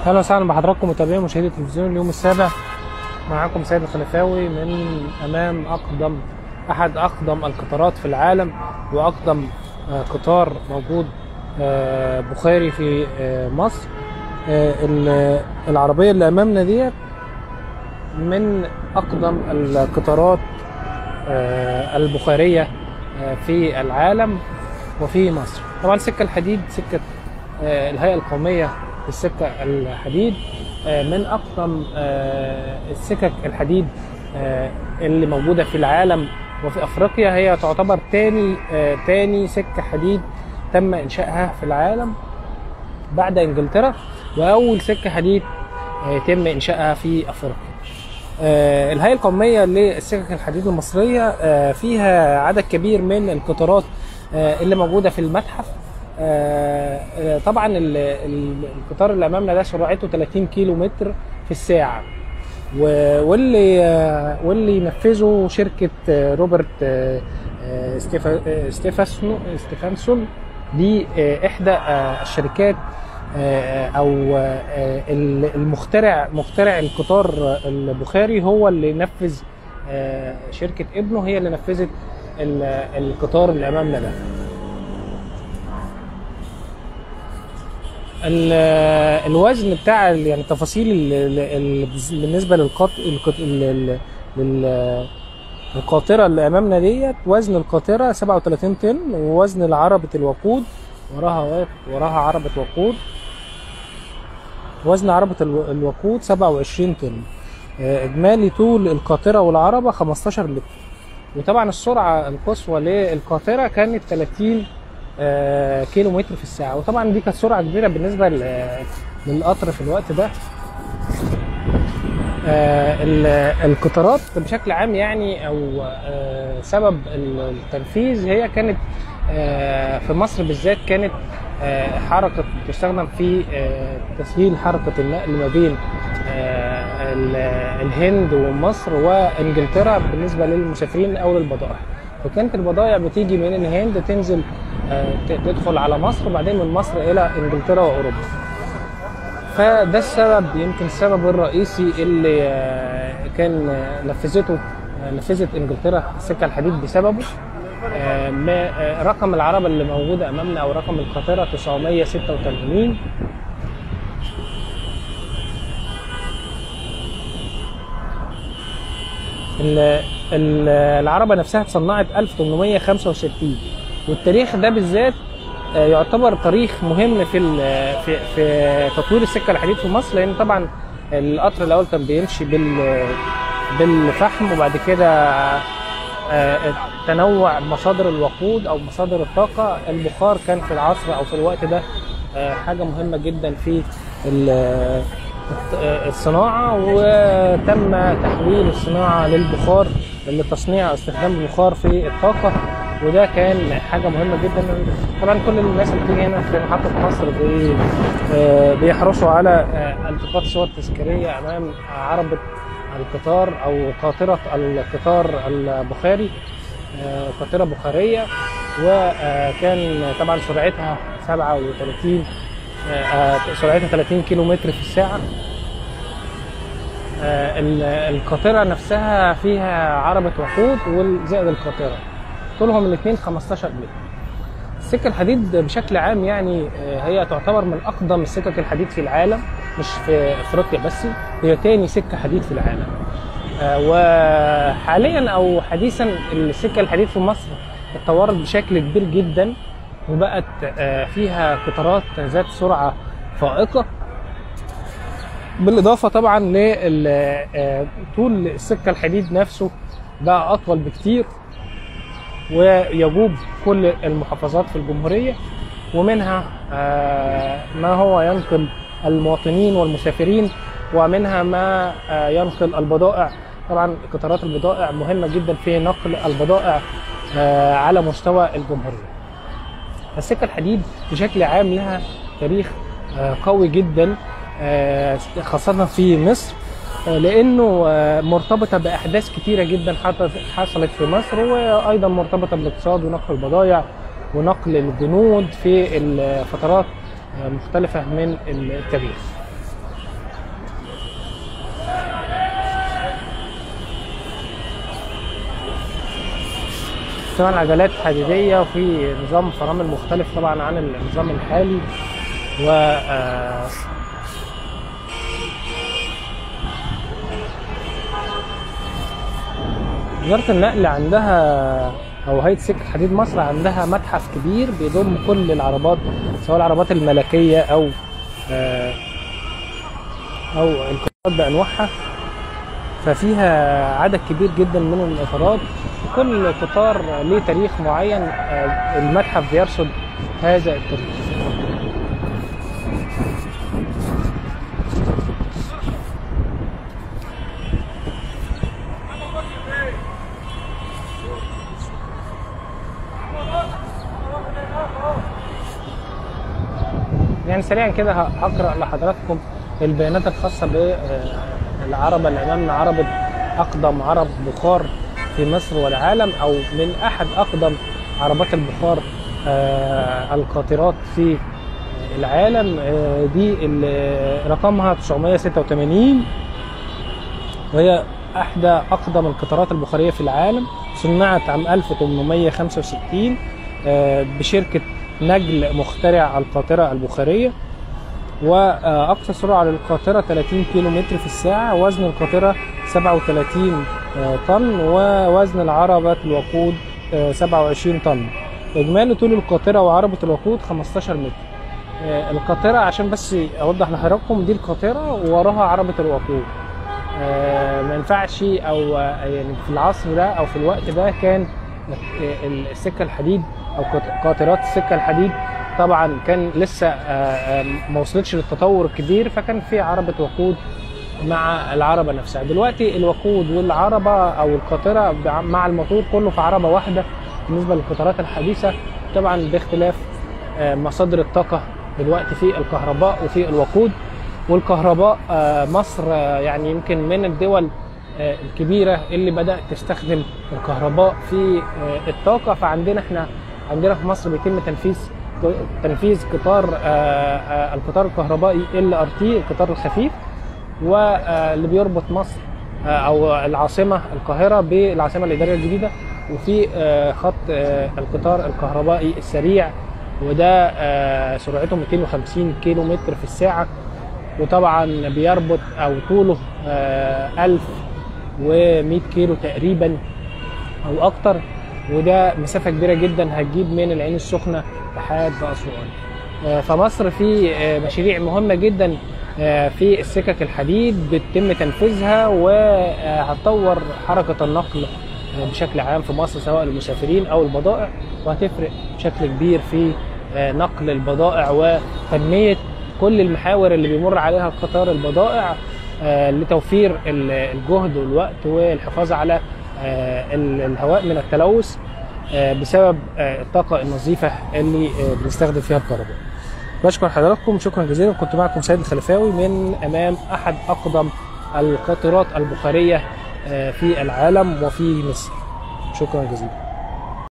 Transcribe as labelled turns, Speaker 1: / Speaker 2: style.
Speaker 1: اهلا وسهلا بحضراتكم متابعين مشاهدي التلفزيون اليوم السابع معاكم سيد الخلفاوي من امام اقدم احد اقدم القطارات في العالم واقدم آه، قطار موجود آه، بخاري في آه، مصر آه، ال- العربيه اللي امامنا ديت من اقدم القطارات آه، البخاريه آه، في العالم وفي مصر طبعا سكه الحديد سكه آه، الهيئه القوميه للسكه الحديد آه، من اقدم آه، السكك الحديد آه، اللي موجوده في العالم وفي افريقيا هي تعتبر تاني آه، تاني سكه حديد تم انشائها في العالم بعد انجلترا واول سكه حديد آه، يتم انشائها في افريقيا آه، الهيئه القوميه للسكك الحديد المصريه آه، فيها عدد كبير من القطارات آه، اللي موجوده في المتحف آه، آه، طبعا ال- ال- القطار اللي امامنا ده سرعته 30 كيلو متر في الساعه و- واللي آه، واللي نفذه شركه آه، روبرت آه، آه، ستيفا- آه، ستيفاسنو ستيفانسون دي آه، احدى آه، الشركات آه، او آه، ال- المخترع مخترع القطار البخاري هو اللي نفذ آه، شركه ابنه هي اللي نفذت ال- القطار اللي امامنا ده ال- الوزن بتاع ال- يعني التفاصيل ال- ال- ال- بالنسبه للقط القط- ال- ال- لل- القاطره اللي امامنا ديت وزن القاطره 37 طن ووزن عربه الوقود وراها وراها عربه وقود وزن عربه الو- الوقود 27 طن آه، اجمالي طول القاطره والعربه 15 لتر وطبعا السرعه القصوى للقاطره كانت 30 آه، كيلو متر في الساعه وطبعا دي كانت سرعه كبيره بالنسبه ل- للقطر في الوقت ده آه، ال- القطارات بشكل عام يعني او آه، سبب ال- التنفيذ هي كانت آه، في مصر بالذات كانت آه، حركه تستخدم في آه، تسهيل حركه النقل ما بين آه، ال- الهند ومصر وانجلترا بالنسبه للمسافرين او للبضائع فكانت البضائع بتيجي من الهند تنزل آه، ت- تدخل على مصر وبعدين من مصر الى انجلترا واوروبا فده السبب يمكن السبب الرئيسي اللي آه، كان آه، نفذته آه، نفذت انجلترا السكه الحديد بسببه آه، ما- آه، رقم العربه اللي موجوده امامنا او رقم القاطره 986 ال- ال- العربه نفسها اتصنعت 1865 والتاريخ ده بالذات آه، يعتبر تاريخ مهم في ال- في في تطوير السكه الحديد في مصر لان طبعا القطر الاول كان بيمشي بال بالفحم وبعد كده آه، تنوع مصادر الوقود او مصادر الطاقه البخار كان في العصر او في الوقت ده آه، حاجه مهمه جدا في ال- الصناعه وتم تحويل الصناعه للبخار لتصنيع استخدام البخار في الطاقه وده كان حاجه مهمه جدا طبعا كل الناس اللي بتيجي هنا في محطه مصر بي آه، بيحرصوا على آه، التقاط صور تذكاريه امام عربه القطار او قاطره القطار البخاري آه، قاطره بخاريه وكان طبعا سرعتها 37 آه، آه، سرعتها 30 كيلو متر في الساعه آه، ال- القاطره نفسها فيها عربه وقود وزائد القاطره طولهم الاثنين 15 متر السكه الحديد بشكل عام يعني آه، هي تعتبر من اقدم السكك الحديد في العالم مش في افريقيا بس هي تاني سكه حديد في العالم آه، وحاليا او حديثا السكه الحديد في مصر اتطورت بشكل كبير جدا وبقت آه، فيها قطارات ذات سرعه فائقه بالاضافه طبعا لطول السكه الحديد نفسه بقى اطول بكتير ويجوب كل المحافظات في الجمهوريه ومنها آه، ما هو ينقل المواطنين والمسافرين ومنها ما آه، ينقل البضائع طبعا قطارات البضائع مهمه جدا في نقل البضائع آه، على مستوى الجمهوريه السكه الحديد بشكل عام لها تاريخ آه، قوي جدا آه، خاصه في مصر آه، لانه آه، مرتبطه باحداث كتيره جدا حصلت- حصلت في مصر وايضا مرتبطه بالاقتصاد ونقل البضائع ونقل الجنود في الفترات آه، مختلفه من التاريخ ثمان عجلات حديدية وفي نظام فرامل مختلف طبعا عن النظام الحالي و آه، وزارة النقل عندها أو هيئة سكة حديد مصر عندها متحف كبير بيضم كل العربات سواء العربات الملكية أو آه، أو القطارات بأنواعها ففيها عدد كبير جدا من القطارات كل قطار ليه تاريخ معين آه، المتحف بيرصد هذا التاريخ يعني سريعا كده ه- هقرا لحضراتكم البيانات الخاصه بالعربه اللي امامنا عربه اقدم عرب بخار في مصر والعالم او من احد اقدم عربات البخار آه، القاطرات في العالم آه، دي ال- رقمها 986 وهي احدى اقدم القطارات البخاريه في العالم صنعت عام 1865 آه، بشركه نجل مخترع القاطره البخاريه واقصى سرعه للقاطره 30 كيلو متر في الساعه وزن القاطره 37 آه، طن ووزن العربه الوقود آه، 27 طن اجمالي طول القاطره وعربه الوقود 15 متر آه، القاطره عشان بس اوضح لحضراتكم دي القاطره ووراها عربه الوقود آه، ما ينفعش او آه، يعني في العصر ده او في الوقت ده كان آه، السكه الحديد او قط- قاطرات السكه الحديد طبعا كان لسه آه، آه، ما وصلتش للتطور الكبير فكان في عربه وقود مع العربه نفسها دلوقتي الوقود والعربه او القاطره بع- مع الموتور كله في عربه واحده بالنسبه للقطارات الحديثه طبعا باختلاف آه، مصادر الطاقه دلوقتي في الكهرباء وفي الوقود والكهرباء آه، مصر آه، يعني يمكن من الدول آه، الكبيره اللي بدات تستخدم الكهرباء في آه، الطاقه فعندنا احنا عندنا في مصر بيتم تنفيذ تنفيذ قطار آه، آه، القطار الكهربائي ال ار تي القطار الخفيف واللي بيربط مصر آه، او العاصمه القاهره بالعاصمه الاداريه الجديده وفي آه، خط آه، القطار الكهربائي السريع وده آه، سرعته 250 كيلو متر في الساعه وطبعا بيربط او طوله آه، 1100 كيلو تقريبا او اكتر وده مسافه كبيره جدا هتجيب من العين السخنه لحد اسوان آه، فمصر في آه، مشاريع مهمه جدا آه، في السكك الحديد بيتم تنفيذها وهتطور حركه النقل آه، بشكل عام في مصر سواء المسافرين او البضائع وهتفرق بشكل كبير في آه، نقل البضائع وتنميه كل المحاور اللي بيمر عليها قطار البضائع آه، لتوفير ال- الجهد والوقت والحفاظ على آه، ال- الهواء من التلوث آه، بسبب آه، الطاقة النظيفة اللي آه، بنستخدم فيها الكهرباء. بشكر حضراتكم شكرا جزيلا كنت معكم سيد الخلفاوي من أمام أحد أقدم القاطرات البخارية آه، في العالم وفي مصر. شكرا جزيلا.